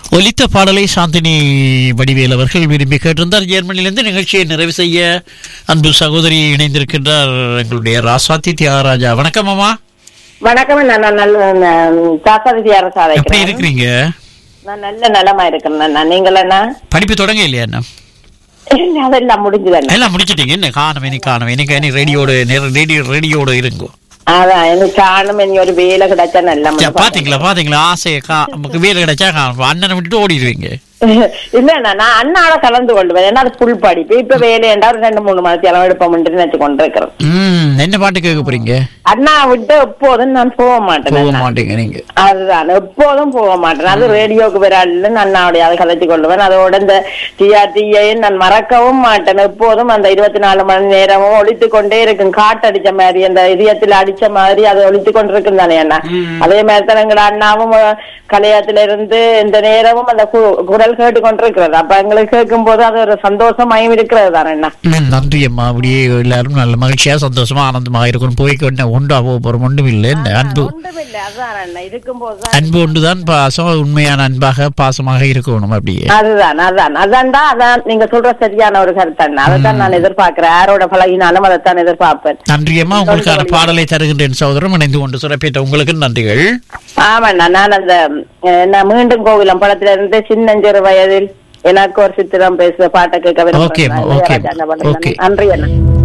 ஒலித்த பாடலை சாந்தினி வடிவேல் அவர்கள் விரும்பி கேட்டிருந்தார் ஜெர்மனியிலிருந்து நிகழ்ச்சியை நிறைவு செய்ய அன்பு சகோதரி இணைந்திருக்கின்றார் எங்களுடைய ராசாத்தி தியாகராஜா வணக்கம் அம்மா வணக்கம் நான் நான் நல்ல தாசாதி அரசா எப்படி இருக்கிறீங்க நான் நல்ல நலமா இருக்கிறேன் நான் நீங்கள் என்ன படிப்பு தொடங்க இல்லையா என்ன அதெல்லாம் முடிஞ்சுதானே எல்லாம் முடிச்சிட்டீங்க என்ன காணவே நீ காணவே எனக்கு நீ ரேடியோட ரேடியோ ரேடியோட இருங்கோ அதான் எனக்கு காணும் இனி ஒரு வேலை கிடைச்சா நல்ல சரி, பாத்தீங்களா பாத்தீங்களா ஆசையை கா நமக்கு வேலை கிடைச்சா காணும் அண்ணனை விட்டுட்டு ஓடிடுவீங்க இல்ல நான் அண்ணாட கலந்து கொள்வேன் ஏன்னா அது புல் படிப்பு இப்ப வேலையண்டா ஒரு ரெண்டு மூணு மாதத்தி அளவு எடுப்போம் நினைச்சு கொண்டிருக்கிறேன் ம் என்ன பாட்டு கேட்க போறீங்க அண்ணா விட்டு எப்போதும் நான் போக மாட்டேன் போக அண்ணா. மாட்டீங்க நீங்க அதுதான் எப்போதும் போக மாட்டேன் அது ரேடியோக்கு விராட்ல அண்ணாவுடைய அதை கலைச்சு கொள்வேன் அதோட இந்த டிஆர்டியையும் நான் மறக்கவும் மாட்டேன் எப்போதும் அந்த இருபத்தி நாலு மணி நேரமும் ஒழித்து கொண்டே இருக்கும் காட்டடிச்ச மாதிரி அந்த இதயத்துல அடிச்ச மாதிரி அது ஒழித்து கொண்டிருக்கும் தானே அண்ணா அதே மாதிரி தான் எங்களோட அண்ணாவும் அஹ், கலையத்துல இருந்து இந்த நேரமும் அந்த கு- குரல் கேட்டு கொண்டிருக்கிறது அப்ப எங்களுக்கு கேட்கும் போது அது ஒரு சந்தோஷமாயும் இருக்கிறது தானே அண்ணா ம், நன்றி அம்மா அப்படியே எல்லாரும் நல்ல மகிழ்ச்சியா சந்தோஷமா ஆனந்தமாக இருக்கணும் போய்க்கு ஒன்று ஒன்றா போக போறோம் ஒன்றும் இல்லை என்ன அன்பு ஒன்றுமில்லை அதுதான் அண்ணா இருக்கும் போது அன்பு ஒன்றுதான் பாசம் உண்மையான அன்பாக பாசமாக இருக்கணும் அப்படியே அதுதான் அதான் அதான்டா அதான் நீங்க சொல்ற சரியான ஒரு கருத்தண்ணா அதைத்தான் நான் எதிர்பார்க்கிறேன் யாரோட பழகினாலும் அதைத்தான் எதிர்பார்ப்பேன் நன்றி அம்மா உங்களுக்கான பாடலை தருகின்றேன் சகோதரம் இணைந்து கொண்டு சிறப்பித்த உங்களுக்கு நன்றிகள் ஆமாண்ணா நான் அந்த அஹ், நான் மீண்டும் கோவிலம் படத்துல இருந்து சின்னஞ்சிறு வயதில் எனக்கு ஒரு சித்திரம் பேசுற பாட்டை கேட்க Okay, விரும்புறேன். okay, இளையராஜா அந்த படத்துல. okay. நன்றி அண்ணா